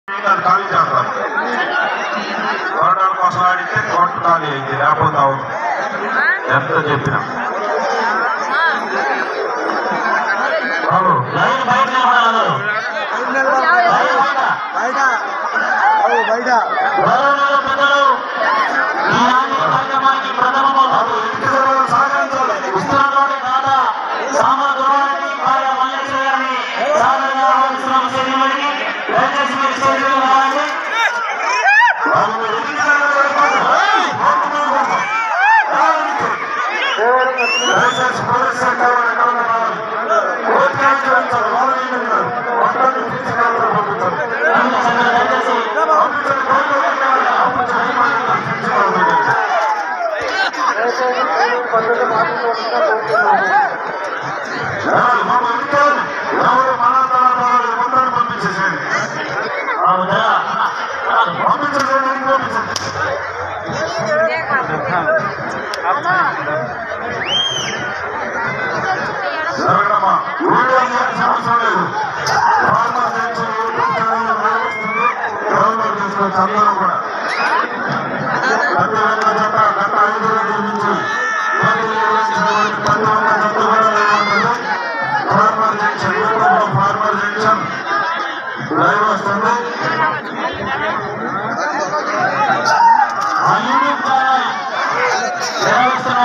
అది ఖాళీ చేస్తారు కోటాల కోసం ఆడితే కోట ఖాళీ అయింది లేకపోతే అవును ఎంత చెప్పినా బాబు లైన్ బయట నిలబడాలి అందరూ. లైన్ బయట. బయట గౌరవనీయ పెద్దలు ఈనాటి కార్యక్రమానికి ప్రథమ ఇస్తున్నటువంటి దాత సామర్థ్యానికి భార్య మల్లేశ్వరి గారిని సాధారణ ఆహ్వానిస్తున్నాం స్టేడియం వరకు. దయచేసి మీరు స్టేడియం రావాలి. దయచేసి పోలీస్ శాఖ వారు ఎక్కడ ఉన్నా రావాలి. కోర్టు కేంద్రించాలి. వాళ్ళు ఏమీ లేదు. మొత్తాన్ని తీసుకెళ్ళాలి పంపించాలి. దయచేసి పంపించండి. కోర్టు కేంద్రాలు పంపించండి. తీసుకెళ్ళాలి. రావాలి. మా ఇంటికి ఎవరు మన తరఫు మొత్తాన్ని పంపించేసేయండి పంపించేసేయండి ఇంటికి పంపించండి జరగడమా ఊళ్ళో చేయాల్సిన అవసరం లేదు ఫార్మర్ సెక్షన్ నిర్వహిస్తుంది గవర్నమెంట్ తీసుకొచ్చి అందరూ కూడా ప్రతి ఒక్క జత గత ఐదు రోజుల నుంచి ప్రతి నిర్వహించినటువంటి ప్రతి ఒక్క జత కూడా ఏమంటుంది ఫార్మర్ సెక్షన్ యూట్యూబ్లో ఫార్మర్ సెక్షన్ లైవ్ వస్తుంది ఆ యూట్యూబ్ ద్వారా నిర్వహిస్తున్న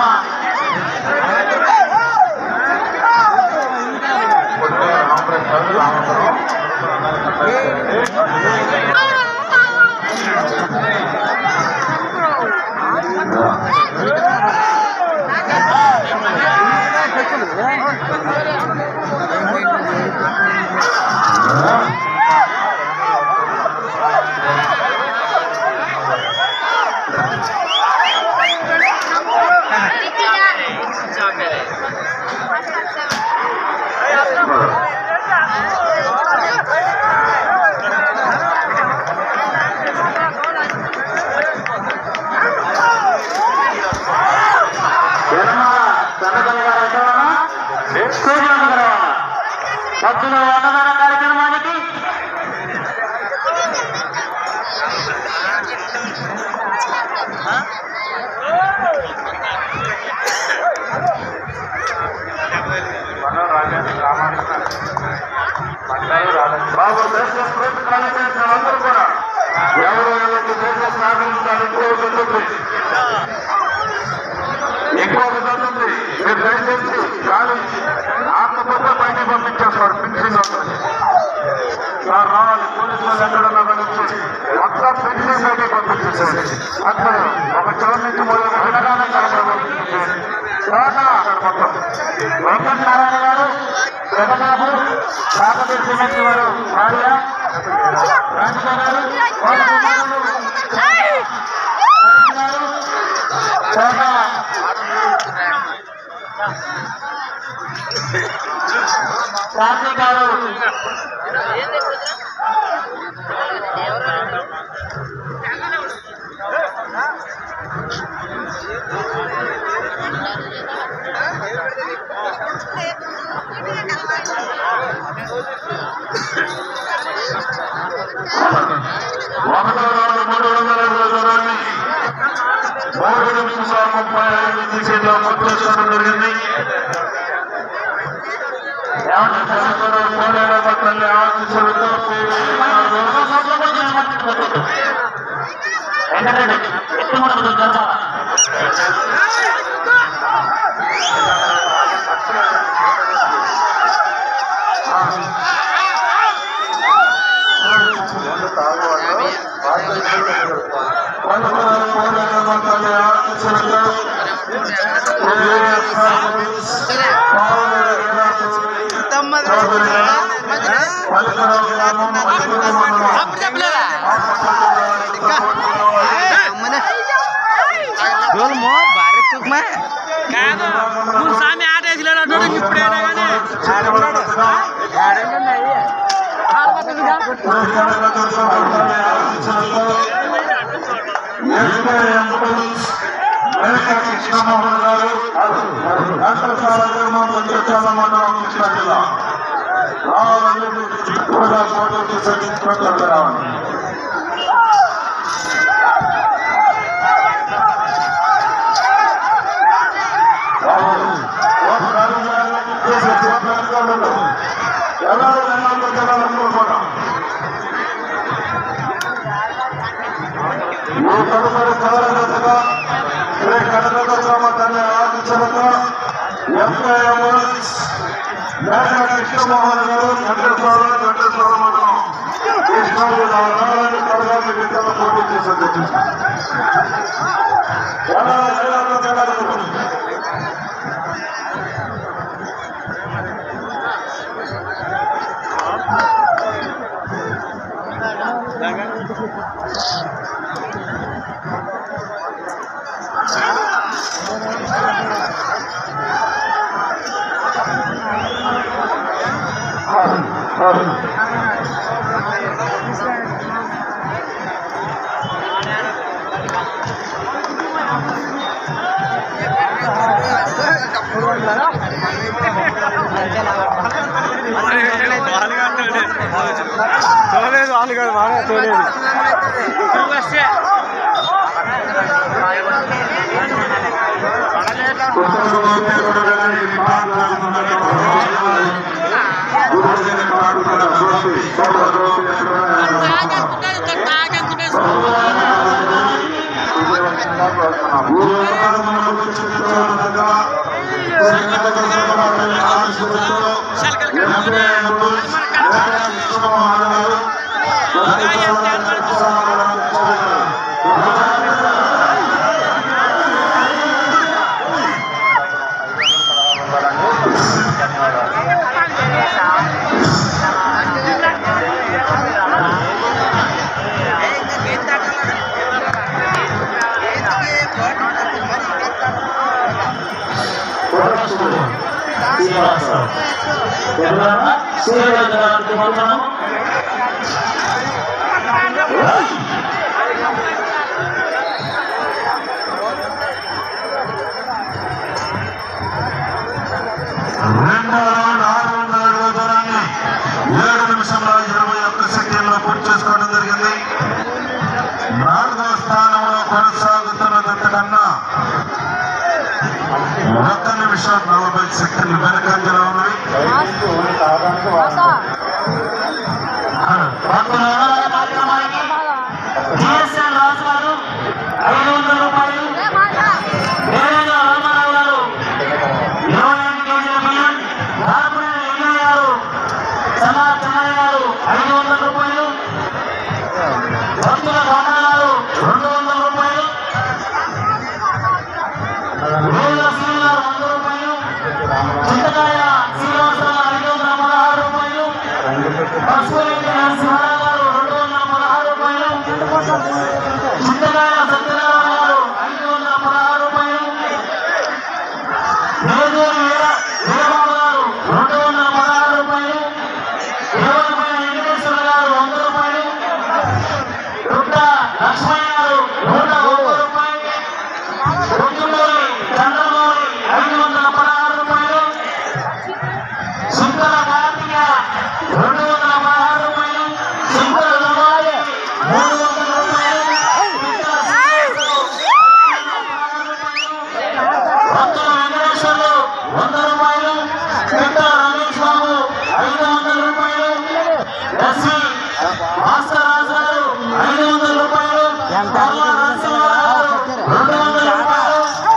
భక్తుల అన్నదాన కార్యక్రమానికి బాబు దేశ స్ఫూర్తి కాలేజీ అందరూ కూడా ఎవరు ఎవరికి దేశ స్థాపించడానికి కోరుకుంటుంది ఎక్కువ జరుగుతుంది మీరు దయచేసి గాలి ఆకపోతే బయటికి పంపించేస్తారు ఫిక్సింగ్ అవుతుంది సార్ రావాలి పోలీసు వాళ్ళు ఎక్కడన్నా నుంచి మొత్తం ఫిక్సింగ్ బయటికి పంపించేసేది అక్కడ ఒక చివరి నుంచి మూడు వినగానే అక్కడ మొత్తం వెంకట నారాయణ గారు జగన్నాథు కాకతీయ సిమెంట్ వారు భార్య రాజుగా గారు వాళ్ళ కుమారుడు గారు చోట శాంతి గారు ఒకటో రోజు మూడు వందల అరవై దూరాన్ని మూడు నిమిషాల ముప్పై ఐదు నిమిషాల్లో పూర్తి చేసుకోవడం జరిగింది ఏమంటే తెలంగాణ కోడేళ్ళ తల్లి ఆశీస్సులతో ఎందుకంటే ఎత్తి మనకు జరగాలి డోల్మో భారీ తుక్మా కాదు నువ్వు స్వామి ఆట వేసినాడు అంటాడు ఇప్పుడైనా కానీ కృష్ణమోహన్ గారు డాక్టర్ సార్ ఈ తదుపరి చివరిగా శ్రీ కనకదుర్గమ్మ తల్లి ఆదిత్యలతో ఎంఐఎంఎస్ మేక కృష్ణమోహన్ గారు వెంకటేశ్వర వెంకటేశ్వర మండలం కృష్ణా జిల్లా నారాయణ కడగాలి విద్యలో పోటీ చేసి ఎలా ఎలా తేడా తోలేదు వాళ్ళు కాదు బాగా తోలేదు రెండో రౌండ్ ఆరు వందల అడుగుల దూరాన్ని ఏడు నిమిషంలో ఇరవై ఒక్క సెకండ్లో పూర్తి చేసుకోవడం జరిగింది నాలుగో స్థానంలో కొనసాగుతున్న కన్నా ఒక్క నిమిషం నలభై సెకండ్లు వెనకంజలో ఉన్నవి పక్కన జిఎస్ఎల్ రాజు గారు ఐదు వందల రూపాయలు దేవేంద్ర రామారావు గారు ఇరవై ఐదు కేజీల బియ్యం దారుపునేని ఎన్నయ్య గారు సన్నా చెన్నయ్య గారు ఐదు వందల రూపాయలు భక్తుల రామయ్య గారు రెండు వందల రూపాయలు వేల శ్రీ గారు వంద రూపాయలు చింతకాయ శ్రీనివాసరావు ఐదు వందల పదహారు రూపాయలు పశువులైతే నరసింహారావు గారు రెండు వందల పదహారు రూపాయలు చింతకాయ సత్యనారాయణ గారు ఐదు వందల పదహారు రూపాయలు నేదూరు వీర వీరబాబు గారు రెండు వందల పదహారు రూపాయలు ఇరవై రూపాయల వెంకటేశ్వర గారు వంద రూపాయలు రుద్ద లక్ష్మయ్య గారు నూట ఒక్క రూపాయలు రుద్దుమూరి చంద్రమౌళి ఐదు వందల పదహారు రూపాయలు శంకర కార్తిక రెండు వందల పదహారు రూపాయలు శంకర రమాలి మూడు వందల రూపాయలు భక్తుల వెంకటేశ్వర్లు వంద రూపాయలు పిట్ట రమేష్ బాబు ఐదు వందల రూపాయలు ఎస్వి భాస్కర్ రాజు గారు ఐదు వందల రూపాయలు పర్ల నరసింహారావు గారు రెండు వందల రూపాయలు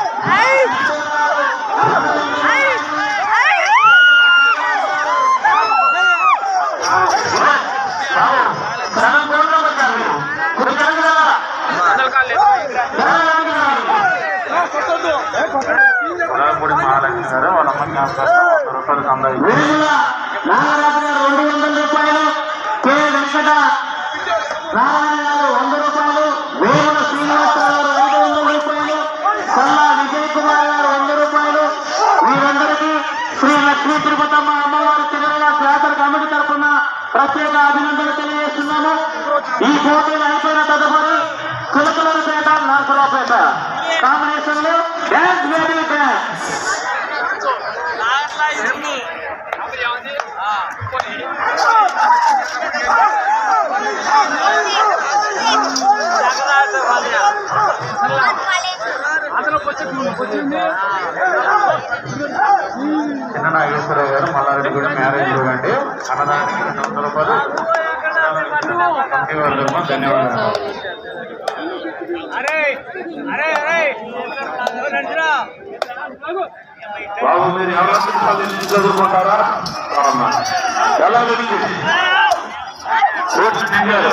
సగం కోట్ల వచ్చారు మీరు. కొద్ది కనుక రావాలా? రావాలా? వేముల నాగరాజు గారు రెండు వందల రూపాయలు కె వెంకట నారాయణ గారు వంద రూపాయలు వేముల శ్రీనివాసరావు గారు ఐదు వందల రూపాయలు సల్లా విజయ్ కుమార్ గారు వంద రూపాయలు వీరందరికీ శ్రీ లక్ష్మీ తిరుపతమ్మ అమ్మవారి తిరుమల జాతర కమిటీ తరఫున ప్రత్యేక అభినందనలు తెలియజేస్తున్నాము ఈ పోటీలు అయిపోయిన తదుపరి కులకులపేట నరసరావుపేట కాంబినేషన్ లో డ్యాన్స్ బేబీ డ్యాన్స్ చిన్న నాగేశ్వరరావు గారు మల్లారెడ్డి కూడా మ్యారేజ్ చూడండి అన్నదానికి రెండు వందల రూపాయలు కమిటీ వారి తరఫున ధన్యవాదాలు బాబు మీరు ఎలా నిమిషాలు చదువుకుంటారా అవునా. ఎలా జరిగింది కోర్టు దిగారు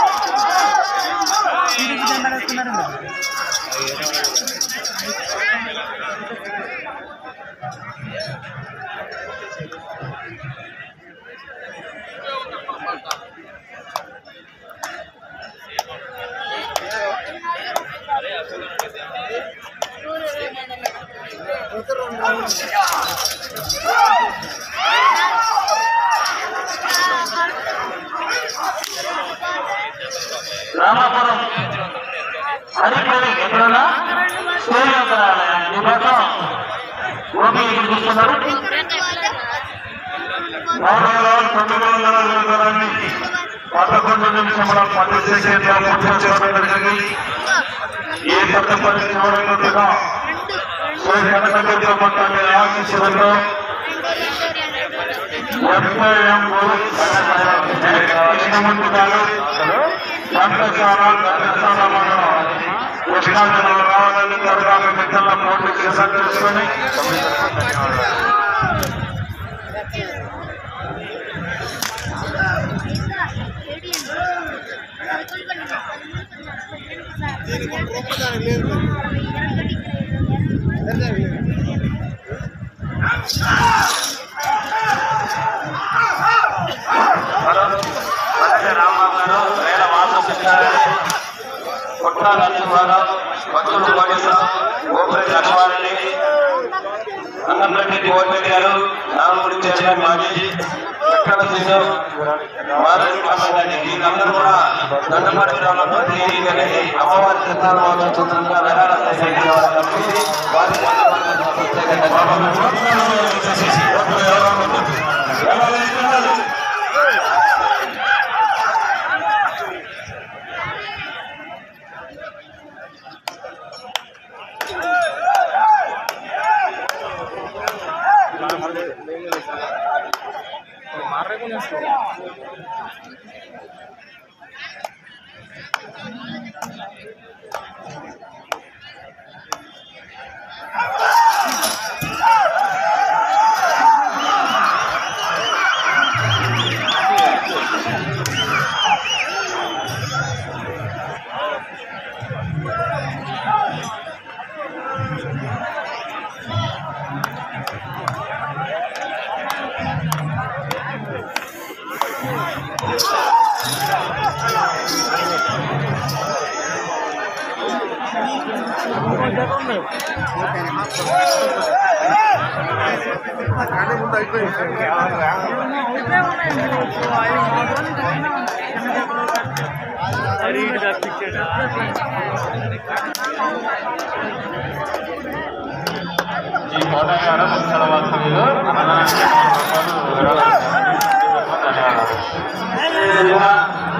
రామాపురం హరిప్రవి ఎక్కడున్నా స్టేజ్ వద్ద నీ కోసం ఓపీ ఇక్కడ చూస్తున్నారు మూడు వేల తొమ్మిది వందల నిమిషాలని పదకొండు నిమిషముల పది సెకండ్ల పూర్తి చేయడం జరిగింది ఈ తదుపరి చివరిగా శ్రీ కనకదుర్గ మొత్తాన్ని ఆశించడంలో ఎంపీఎం ముందుగాను ఘంటసాల ఘంటసాల మండలం కృష్ణా జిల్లాలో రావాలని త్వరగా మిత్రుల పోటీ సందర్శించుకొని అలాగే రామబాబు గారు వేల వాసం కృష్ణారెడ్డి పుట్టాల నరసింహారావు మధురు కోటేశ్వరరావు గోపురి లక్ష్మారెడ్డి అన్నంరెడ్డి గోవర్ధన్ గారు నాలుగుడి చైర్మన్ మాజీ ఎక్కడ శ్రీను మాధవి కామరెడ్డి వీళ్ళందరూ కూడా దండపాటి గ్రామంలో దీనికి అనేది అమ్మవారి చిత్తాలను చూడంగా విరాళ సేకరించిన వారు కాబట్టి వారి ప్రత్యేక ఈ కోటగారు ముఖ్యాల వాస్తవ్యులు అన్నదానానికి రూపాయలు ధన్యవాదాలు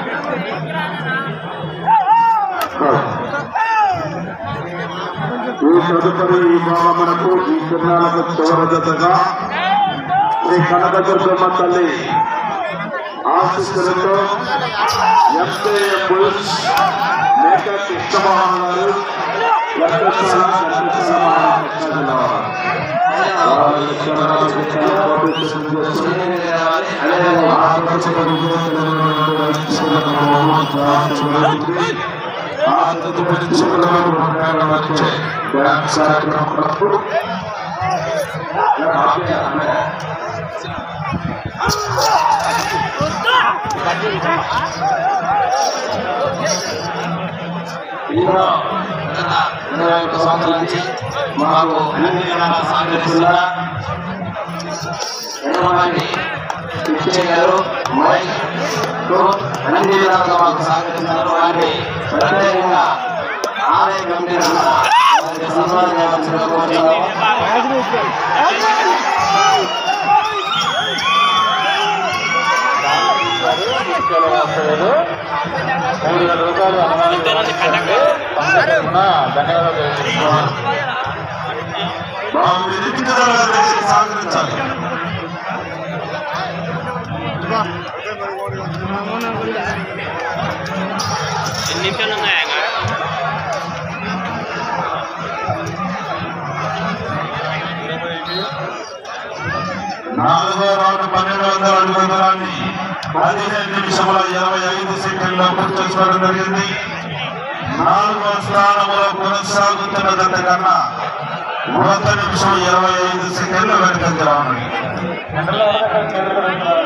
ఈ తదుపరి ఈ భావమునకు ఈ చిన్నాలకు చివరదతగా శ్రీ కనకదుర్గమ్మ తల్లి ఆశీస్సులతో ఎంపీఎం బుల్స్ మేక కృష్ణమోహన్ గారు ఘంటసాల ఘంటసాల మహాకృష్ణ వారి చిన్నాలకు చాలా కోటేశ్వరం చేసుకుని ఆ తదుపరి విజయోత్తరమైనటువంటి ఆ తదుపరి చివరలో వచ్చే డ్యాన్స్ కార్యక్రమం కొరకు ఇందులో గత ఇరవై ఒక్క సంవత్సరాల నుంచి మాకు అన్ని రకాల సహకరిస్తున్న ఎడమవాడి పిచ్చయ్య గారు మైక్ తో అన్ని విధాలుగా మాకు సహకరిస్తున్నారు వారిని ప్రత్యేకంగా ఆలయ కమిటీ తరఫున వారికి సన్మానం చేయవలసిందిగా కోరుతున్నాము ముఖ్యాల వాస్తవ్యులు మూడు వేల రూపాయలు అన్నదానానికి ఇవ్వాల్సింది తరఫున ధన్యవాదాలు తెలియజేస్తున్నాను బాబు సహకరించాలి ఎన్ని నిమిషాలు ఉన్నాయా నాలుగో రౌండ్ పన్నెండు వందల అడుగుల దూరాన్ని పదిహేను నిమిషముల ఇరవై ఐదు సెకండ్లో పూర్తి చేసుకోవడం జరిగింది నాలుగో స్థానంలో కొనసాగుతున్న జత కన్నా ఒక నిమిషం ఇరవై ఐదు సెకండ్లు వెనుకంజ రానుంది